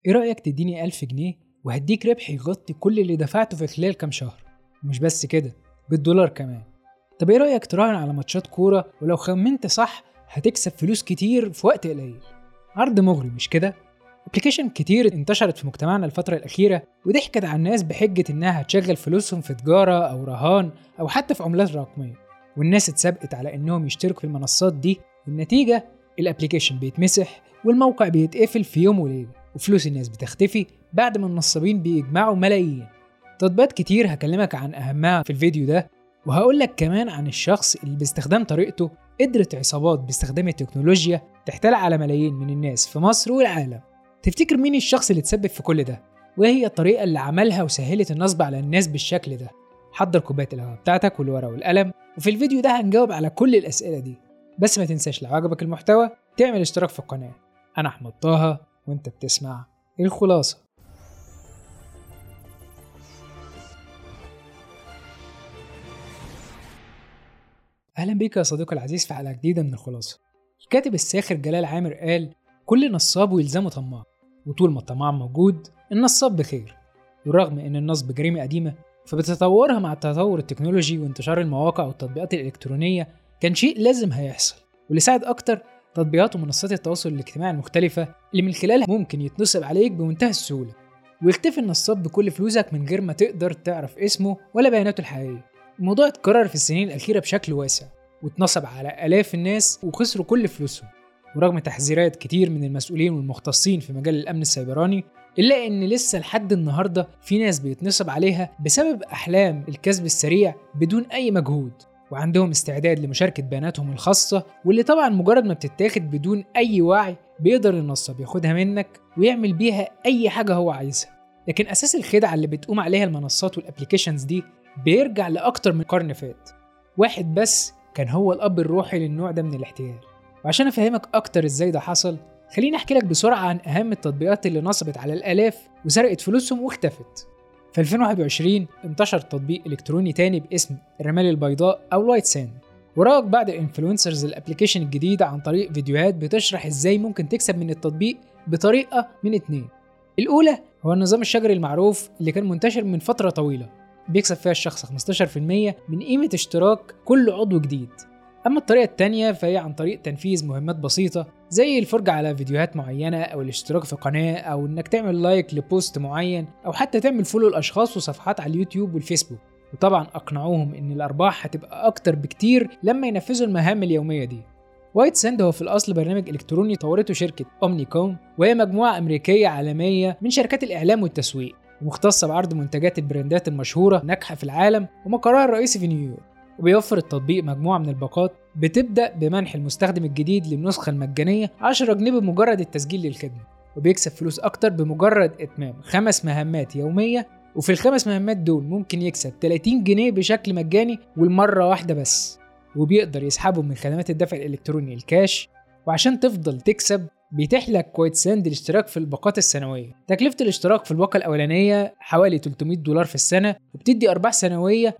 ايه رأيك تديني 1000 جنيه وهديك ربح يغطي كل اللي دفعته في خلال كام شهر ومش بس كده بالدولار كمان طب ايه رأيك تراهن على ماتشات كورة ولو خمنت صح هتكسب فلوس كتير في وقت قليل عرض مغري مش كده ابلكيشن كتير انتشرت في مجتمعنا الفترة الأخيرة وضحكت على الناس بحجة إنها هتشغل فلوسهم في تجارة أو رهان أو حتى في عملات رقمية والناس اتسابقت على إنهم يشتركوا في المنصات دي والنتيجة الابلكيشن بيتمسح والموقع بيتقفل في يوم وليلة وفلوس الناس بتختفي بعد ما النصابين بيجمعوا ملايين تطبيقات كتير هكلمك عن أهمها في الفيديو ده وهقول لك كمان عن الشخص اللي باستخدام طريقته قدرت عصابات باستخدام التكنولوجيا تحتال على ملايين من الناس في مصر والعالم تفتكر مين الشخص اللي تسبب في كل ده وايه هي الطريقة اللي عملها وسهلت النصب على الناس بالشكل ده حضر كوباية القهوة بتاعتك والورقة والقلم وفي الفيديو ده هنجاوب على كل الأسئلة دي بس ما تنساش لو عجبك المحتوى تعمل اشتراك في القناة أنا أحمد طه وأنت بتسمع الخلاصة أهلا بيك يا صديقي العزيز في حلقة جديدة من الخلاصة الكاتب الساخر جلال عامر قال كل نصاب ويلزمه طماع وطول ما الطماع موجود النصاب بخير ورغم ان النصب جريمة قديمة فبتطورها مع التطور التكنولوجي وانتشار المواقع والتطبيقات الإلكترونية كان شيء لازم هيحصل واللي ساعد أكتر تطبيقات ومنصات التواصل الاجتماعي المختلفة اللي من خلالها ممكن يتنصب عليك بمنتهى السهولة ويختفي النصاب بكل فلوسك من غير ما تقدر تعرف اسمه ولا بياناته الحقيقية الموضوع اتكرر في السنين الأخيرة بشكل واسع واتنصب على آلاف الناس وخسروا كل فلوسهم ورغم تحذيرات كتير من المسؤولين والمختصين في مجال الأمن السيبراني إلا إن لسه لحد النهاردة في ناس بيتنصب عليها بسبب أحلام الكسب السريع بدون أي مجهود وعندهم استعداد لمشاركة بياناتهم الخاصة واللي طبعا مجرد ما بتتاخد بدون أي وعي بيقدر النصاب ياخدها منك ويعمل بيها أي حاجة هو عايزها لكن أساس الخدعة اللي بتقوم عليها المنصات والأبليكيشنز دي بيرجع لأكتر من قرن فات واحد بس كان هو الأب الروحي للنوع ده من الاحتيال وعشان أفهمك أكتر إزاي ده حصل خليني أحكي لك بسرعة عن أهم التطبيقات اللي نصبت على الآلاف وسرقت فلوسهم واختفت في 2021 انتشر تطبيق إلكتروني تاني باسم الرمال البيضاء أو الوايت ساند وراك بعض الانفلونسرز الابلكيشن الجديد عن طريق فيديوهات بتشرح ازاي ممكن تكسب من التطبيق بطريقة من اتنين الأولى هو النظام الشجري المعروف اللي كان منتشر من فترة طويلة بيكسب فيها الشخص 15% من قيمة اشتراك كل عضو جديد أما الطريقة التانية فهي عن طريق تنفيذ مهمات بسيطة زي الفرجة على فيديوهات معينة أو الاشتراك في قناة أو إنك تعمل لايك لبوست معين أو حتى تعمل فولو لأشخاص وصفحات على اليوتيوب والفيسبوك وطبعا أقنعوهم إن الأرباح هتبقى أكتر بكتير لما ينفذوا المهام اليومية دي وايت ساند هو في الأصل برنامج إلكتروني طورته شركة أومني كوم وهي مجموعة أمريكية عالمية من شركات الإعلام والتسويق ومختصة بعرض منتجات البراندات المشهورة ناجحة في العالم ومقرها الرئيسي في نيويورك وبيوفر التطبيق مجموعة من الباقات بتبدأ بمنح المستخدم الجديد للنسخة المجانية 10 جنيه بمجرد التسجيل للخدمة وبيكسب فلوس أكتر بمجرد إتمام خمس مهمات يومية وفي الخمس مهمات دول ممكن يكسب 30 جنيه بشكل مجاني والمرة واحدة بس وبيقدر يسحبهم من خدمات الدفع الإلكتروني الكاش وعشان تفضل تكسب بيتيح لك كويت ساند الاشتراك في الباقات السنوية تكلفة الاشتراك في الباقة الأولانية حوالي 300 دولار في السنة وبتدي أرباح سنوية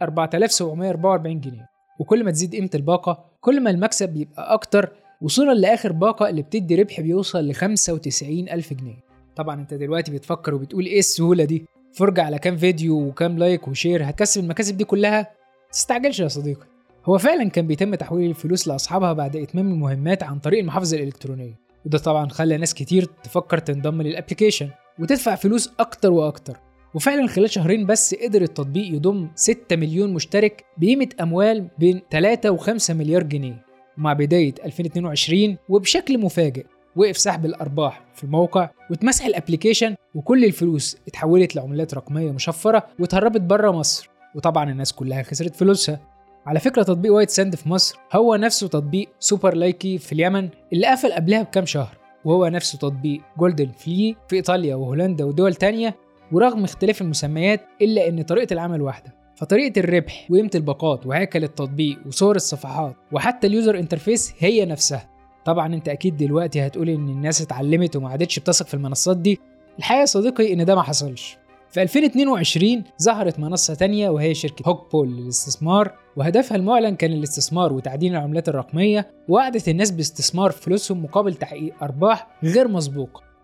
4744 جنيه وكل ما تزيد قيمة الباقة كل ما المكسب بيبقى أكتر وصولا لآخر باقة اللي بتدي ربح بيوصل ل 95 ألف جنيه طبعا انت دلوقتي بتفكر وبتقول ايه السهولة دي فرجة على كام فيديو وكام لايك وشير هتكسب المكاسب دي كلها تستعجلش يا صديقي هو فعلا كان بيتم تحويل الفلوس لأصحابها بعد إتمام المهمات عن طريق المحافظة الإلكترونية وده طبعا خلى ناس كتير تفكر تنضم للابلكيشن وتدفع فلوس اكتر واكتر وفعلا خلال شهرين بس قدر التطبيق يضم 6 مليون مشترك بقيمة أموال بين 3 و5 مليار جنيه ومع بداية 2022 وبشكل مفاجئ وقف سحب الأرباح في الموقع واتمسح الابلكيشن وكل الفلوس اتحولت لعملات رقمية مشفرة واتهربت بره مصر وطبعا الناس كلها خسرت فلوسها على فكرة تطبيق وايت ساند في مصر هو نفسه تطبيق سوبر لايكي في اليمن اللي قفل قبلها بكام شهر وهو نفسه تطبيق جولدن فلي في إيطاليا وهولندا ودول تانية ورغم اختلاف المسميات إلا إن طريقة العمل واحدة فطريقة الربح وقيمة الباقات وهيكل التطبيق وصور الصفحات وحتى اليوزر انترفيس هي نفسها طبعا انت اكيد دلوقتي هتقول ان الناس اتعلمت وما عادتش بتثق في المنصات دي الحقيقة يا صديقي ان ده ما حصلش في 2022 ظهرت منصة تانية وهي شركة هوك بول للاستثمار وهدفها المعلن كان الاستثمار وتعدين العملات الرقمية ووعدت الناس باستثمار فلوسهم مقابل تحقيق أرباح غير مسبوقة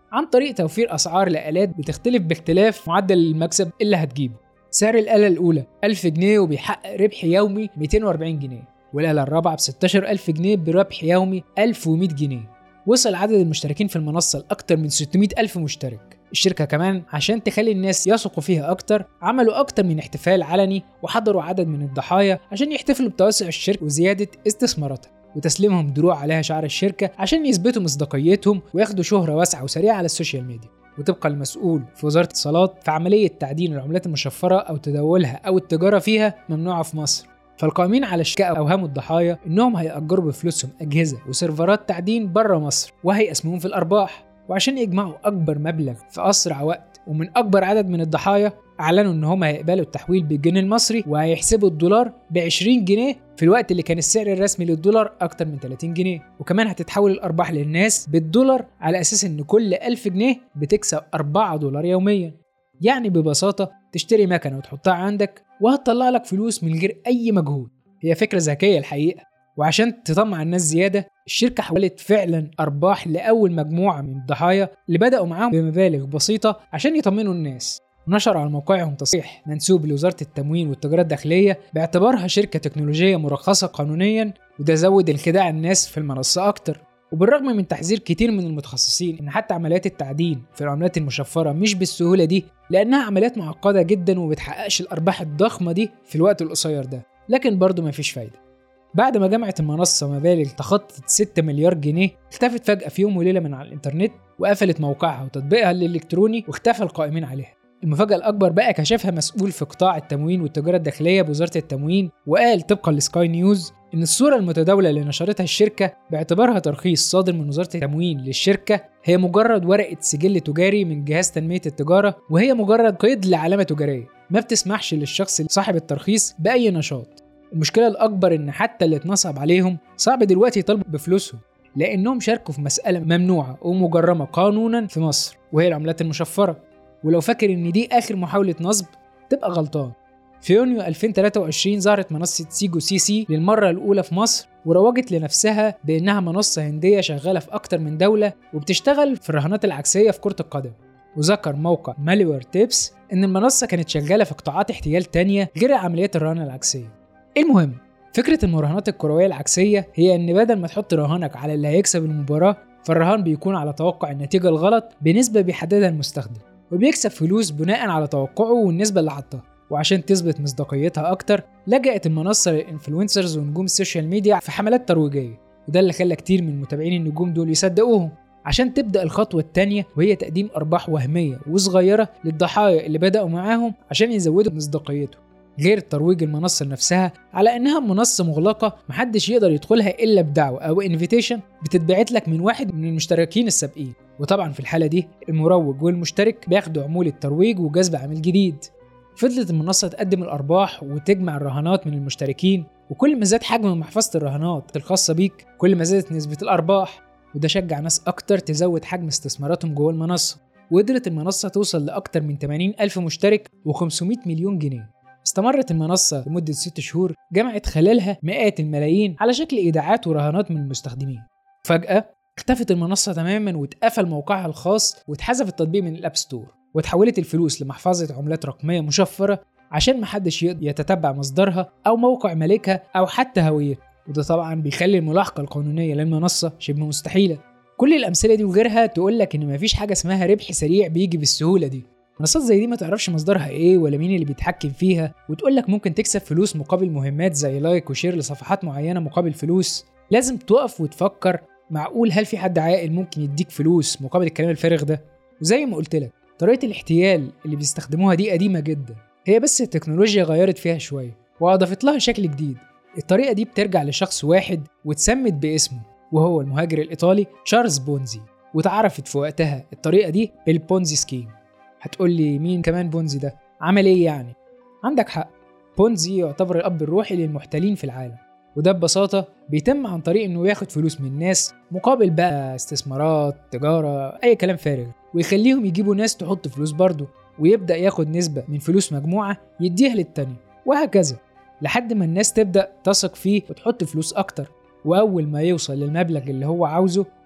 عن طريق توفير أسعار لآلات بتختلف باختلاف معدل المكسب اللي هتجيبه سعر الآلة الأولى 1000 جنيه وبيحقق ربح يومي 240 جنيه والآلة الرابعة ب 16000 جنيه بربح يومي 1100 جنيه وصل عدد المشتركين في المنصة لأكثر من 600 ألف مشترك الشركة كمان عشان تخلي الناس يثقوا فيها أكتر عملوا أكتر من احتفال علني وحضروا عدد من الضحايا عشان يحتفلوا بتوسع الشركة وزيادة استثماراتها وتسليمهم دروع عليها شعار الشركة عشان يثبتوا مصداقيتهم وياخدوا شهرة واسعة وسريعة على السوشيال ميديا وتبقى المسؤول في وزارة الاتصالات في عملية تعدين العملات المشفرة أو تداولها أو التجارة فيها ممنوعة في مصر فالقائمين على الشكاء اوهموا الضحايا انهم هيأجروا بفلوسهم اجهزه وسيرفرات تعدين بره مصر وهيقسموهم في الارباح وعشان يجمعوا اكبر مبلغ في اسرع وقت ومن اكبر عدد من الضحايا اعلنوا ان هم هيقبلوا التحويل بالجنيه المصري وهيحسبوا الدولار ب 20 جنيه في الوقت اللي كان السعر الرسمي للدولار اكتر من 30 جنيه وكمان هتتحول الارباح للناس بالدولار على اساس ان كل 1000 جنيه بتكسب 4 دولار يوميا يعني ببساطه تشتري مكنه وتحطها عندك وهتطلع لك فلوس من غير اي مجهود هي فكره ذكيه الحقيقه وعشان تطمع الناس زياده الشركه حولت فعلا ارباح لاول مجموعه من الضحايا اللي بداوا معاهم بمبالغ بسيطه عشان يطمنوا الناس نشروا على موقعهم تصريح منسوب لوزاره التموين والتجاره الداخليه باعتبارها شركه تكنولوجيه مرخصه قانونيا وده زود انخداع الناس في المنصه اكتر وبالرغم من تحذير كتير من المتخصصين ان حتى عمليات التعدين في العملات المشفره مش بالسهوله دي لانها عمليات معقده جدا ومبتحققش الارباح الضخمه دي في الوقت القصير ده لكن برضه مفيش فايده بعد ما جمعت المنصة مبالغ تخطت 6 مليار جنيه اختفت فجأة في يوم وليلة من على الإنترنت وقفلت موقعها وتطبيقها الإلكتروني واختفى القائمين عليها المفاجأة الأكبر بقى كشفها مسؤول في قطاع التموين والتجارة الداخلية بوزارة التموين وقال طبقا لسكاي نيوز إن الصورة المتداولة اللي نشرتها الشركة باعتبارها ترخيص صادر من وزارة التموين للشركة هي مجرد ورقة سجل تجاري من جهاز تنمية التجارة وهي مجرد قيد لعلامة تجارية ما بتسمحش للشخص صاحب الترخيص بأي نشاط المشكلة الأكبر إن حتى اللي اتنصب عليهم صعب دلوقتي يطالبوا بفلوسهم لأنهم شاركوا في مسألة ممنوعة ومجرمة قانونا في مصر وهي العملات المشفرة ولو فاكر إن دي آخر محاولة نصب تبقى غلطان في يونيو 2023 ظهرت منصة سيجو سي سي للمرة الأولى في مصر وروجت لنفسها بإنها منصة هندية شغالة في أكتر من دولة وبتشتغل في الرهانات العكسية في كرة القدم وذكر موقع ماليوير تيبس إن المنصة كانت شغالة في قطاعات احتيال تانية غير عمليات الرهان العكسية المهم فكرة المراهنات الكروية العكسية هي إن بدل ما تحط رهانك على اللي هيكسب المباراة فالرهان بيكون على توقع النتيجة الغلط بنسبة بيحددها المستخدم وبيكسب فلوس بناء على توقعه والنسبة اللي حطها وعشان تثبت مصداقيتها أكتر لجأت المنصة للإنفلونسرز ونجوم السوشيال ميديا في حملات ترويجية وده اللي خلى كتير من متابعين النجوم دول يصدقوهم عشان تبدأ الخطوة التانية وهي تقديم أرباح وهمية وصغيرة للضحايا اللي بدأوا معاهم عشان يزودوا مصداقيتهم غير ترويج المنصة نفسها على إنها منصة مغلقة محدش يقدر يدخلها إلا بدعوة أو انفيتيشن بتتبعت لك من واحد من المشتركين السابقين وطبعا في الحالة دي المروج والمشترك بياخدوا عمولة ترويج وجذب عميل جديد فضلت المنصة تقدم الأرباح وتجمع الرهانات من المشتركين وكل ما زاد حجم محفظة الرهانات الخاصة بيك كل ما زادت نسبة الأرباح وده شجع ناس أكتر تزود حجم استثماراتهم جوه المنصة وقدرت المنصة توصل لأكتر من 80 ألف مشترك و500 مليون جنيه استمرت المنصة لمدة ست شهور جمعت خلالها مئات الملايين على شكل إيداعات ورهانات من المستخدمين فجأة اختفت المنصة تماما واتقفل موقعها الخاص واتحذف التطبيق من الأب ستور وتحولت الفلوس لمحفظة عملات رقمية مشفرة عشان محدش يقدر يتتبع مصدرها أو موقع مالكها أو حتى هويتها وده طبعا بيخلي الملاحقة القانونية للمنصة شبه مستحيلة كل الأمثلة دي وغيرها تقول لك إن مفيش حاجة اسمها ربح سريع بيجي بالسهولة دي منصات زي دي ما تعرفش مصدرها ايه ولا مين اللي بيتحكم فيها وتقول لك ممكن تكسب فلوس مقابل مهمات زي لايك وشير لصفحات معينه مقابل فلوس لازم تقف وتفكر معقول هل في حد عاقل ممكن يديك فلوس مقابل الكلام الفارغ ده وزي ما قلت لك طريقه الاحتيال اللي بيستخدموها دي قديمه جدا هي بس التكنولوجيا غيرت فيها شويه واضافت لها شكل جديد الطريقه دي بترجع لشخص واحد واتسمت باسمه وهو المهاجر الايطالي تشارلز بونزي واتعرفت في وقتها الطريقه دي بالبونزي سكيم هتقول لي مين كمان بونزي ده عمل ايه يعني عندك حق بونزي يعتبر الاب الروحي للمحتلين في العالم وده ببساطة بيتم عن طريق انه ياخد فلوس من الناس مقابل بقى استثمارات تجارة اي كلام فارغ ويخليهم يجيبوا ناس تحط فلوس برضه ويبدأ ياخد نسبة من فلوس مجموعة يديها للتانية وهكذا لحد ما الناس تبدأ تثق فيه وتحط فلوس أكتر وأول ما يوصل للمبلغ اللي هو عاوزه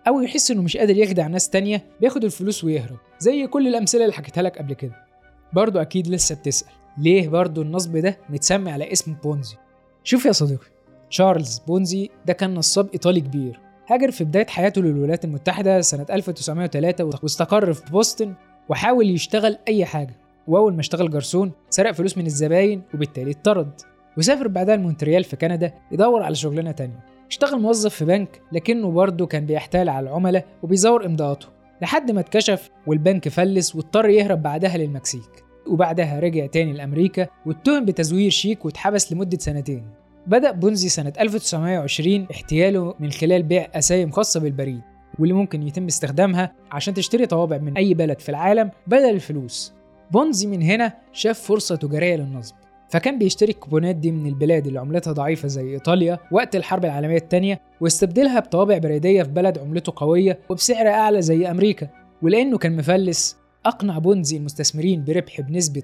أو يحس إنه مش قادر يخدع ناس تانية بياخد الفلوس ويهرب زي كل الأمثلة اللي حكيتها لك قبل كده برضه أكيد لسه بتسأل ليه برضه النصب ده متسمي على اسم بونزي شوف يا صديقي تشارلز بونزي ده كان نصاب إيطالي كبير هاجر في بداية حياته للولايات المتحدة سنة 1903 واستقر في بوسطن وحاول يشتغل أي حاجة وأول ما اشتغل جرسون سرق فلوس من الزباين وبالتالي اتطرد وسافر بعدها لمونتريال في كندا يدور على شغلانة تانية اشتغل موظف في بنك لكنه برضه كان بيحتال على العملاء وبيزور إمضاءاته لحد ما اتكشف والبنك فلس واضطر يهرب بعدها للمكسيك وبعدها رجع تاني لأمريكا واتهم بتزوير شيك واتحبس لمدة سنتين بدأ بونزي سنة 1920 احتياله من خلال بيع أسايم خاصة بالبريد واللي ممكن يتم استخدامها عشان تشتري طوابع من أي بلد في العالم بدل الفلوس بونزي من هنا شاف فرصة تجارية للنصب فكان بيشتري الكوبونات دي من البلاد اللي عملتها ضعيفة زي إيطاليا وقت الحرب العالمية الثانية واستبدلها بطوابع بريدية في بلد عملته قوية وبسعر أعلى زي أمريكا ولأنه كان مفلس أقنع بونزي المستثمرين بربح بنسبة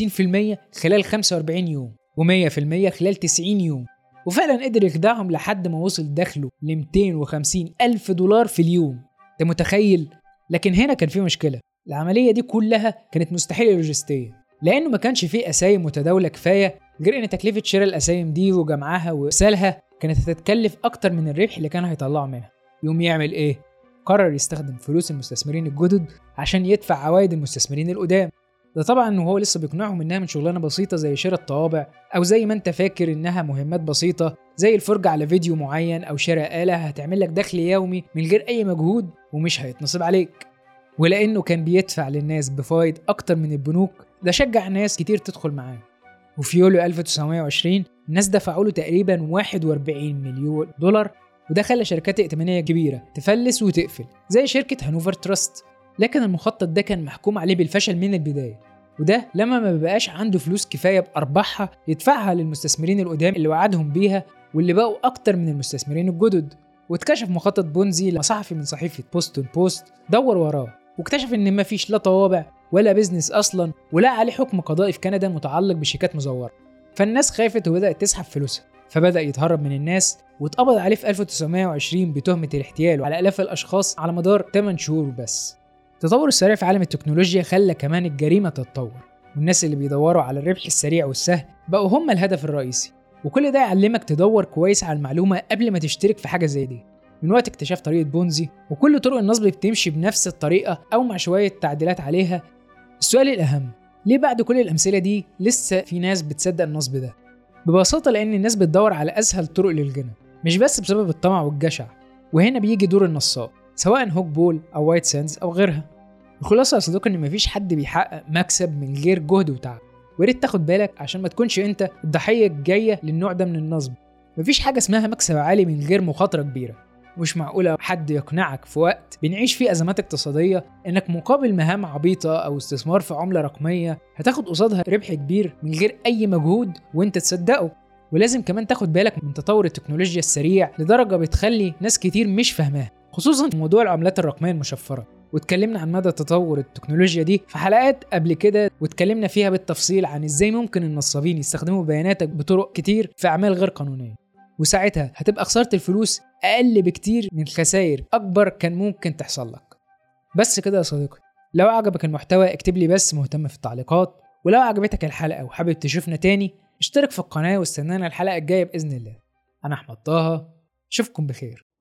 50% خلال 45 يوم و100% خلال 90 يوم وفعلا قدر يخدعهم لحد ما وصل دخله ل 250 ألف دولار في اليوم أنت متخيل؟ لكن هنا كان في مشكلة العملية دي كلها كانت مستحيلة لوجستيا لأنه ما كانش فيه أسايم متداولة كفاية غير إن تكلفة شراء الأسايم دي وجمعها وإرسالها كانت هتتكلف أكتر من الربح اللي كان هيطلعه منها يقوم يعمل إيه؟ قرر يستخدم فلوس المستثمرين الجدد عشان يدفع عوائد المستثمرين القدام ده طبعا وهو لسه بيقنعهم انها من شغلانه بسيطه زي شراء الطوابع او زي ما انت فاكر انها مهمات بسيطه زي الفرجه على فيديو معين او شراء اله هتعمل لك دخل يومي من غير اي مجهود ومش هيتنصب عليك ولانه كان بيدفع للناس بفايد اكتر من البنوك ده شجع ناس كتير تدخل معاه وفي يوليو 1920 الناس دفعوا له تقريبا 41 مليون دولار وده خلى شركات ائتمانيه كبيره تفلس وتقفل زي شركه هانوفر تراست لكن المخطط ده كان محكوم عليه بالفشل من البدايه وده لما ما بقاش عنده فلوس كفايه بارباحها يدفعها للمستثمرين القدام اللي وعدهم بيها واللي بقوا اكتر من المستثمرين الجدد واتكشف مخطط بونزي لما صحفي من صحيفه بوستون بوست دور وراه واكتشف ان مفيش لا طوابع ولا بيزنس اصلا ولا عليه حكم قضائي في كندا متعلق بشيكات مزوره فالناس خافت وبدات تسحب فلوسها فبدا يتهرب من الناس واتقبض عليه في 1920 بتهمه الاحتيال على الاف الاشخاص على مدار 8 شهور بس التطور السريع في عالم التكنولوجيا خلى كمان الجريمه تتطور والناس اللي بيدوروا على الربح السريع والسهل بقوا هم الهدف الرئيسي وكل ده يعلمك تدور كويس على المعلومه قبل ما تشترك في حاجه زي دي من وقت اكتشاف طريقه بونزي وكل طرق النصب بتمشي بنفس الطريقه او مع شويه تعديلات عليها السؤال الاهم ليه بعد كل الامثله دي لسه في ناس بتصدق النصب ده ببساطه لان الناس بتدور على اسهل طرق للغنى مش بس بسبب الطمع والجشع وهنا بيجي دور النصاب سواء هوك بول او وايت ساندز او غيرها الخلاصه يا صديقي ان مفيش حد بيحقق مكسب من غير جهد وتعب وياريت تاخد بالك عشان ما تكونش انت الضحيه الجايه للنوع ده من النصب مفيش حاجه اسمها مكسب عالي من غير مخاطره كبيره مش معقوله حد يقنعك في وقت بنعيش فيه ازمات اقتصاديه انك مقابل مهام عبيطه او استثمار في عمله رقميه هتاخد قصادها ربح كبير من غير اي مجهود وانت تصدقه ولازم كمان تاخد بالك من تطور التكنولوجيا السريع لدرجه بتخلي ناس كتير مش فاهماها خصوصا في موضوع العملات الرقميه المشفره واتكلمنا عن مدى تطور التكنولوجيا دي في حلقات قبل كده واتكلمنا فيها بالتفصيل عن ازاي ممكن النصابين يستخدموا بياناتك بطرق كتير في اعمال غير قانونيه وساعتها هتبقى خساره الفلوس اقل بكتير من خسائر اكبر كان ممكن تحصل لك بس كده يا صديقي لو عجبك المحتوى اكتب لي بس مهتم في التعليقات ولو عجبتك الحلقه وحابب تشوفنا تاني اشترك في القناه واستنانا الحلقه الجايه باذن الله انا احمد طه اشوفكم بخير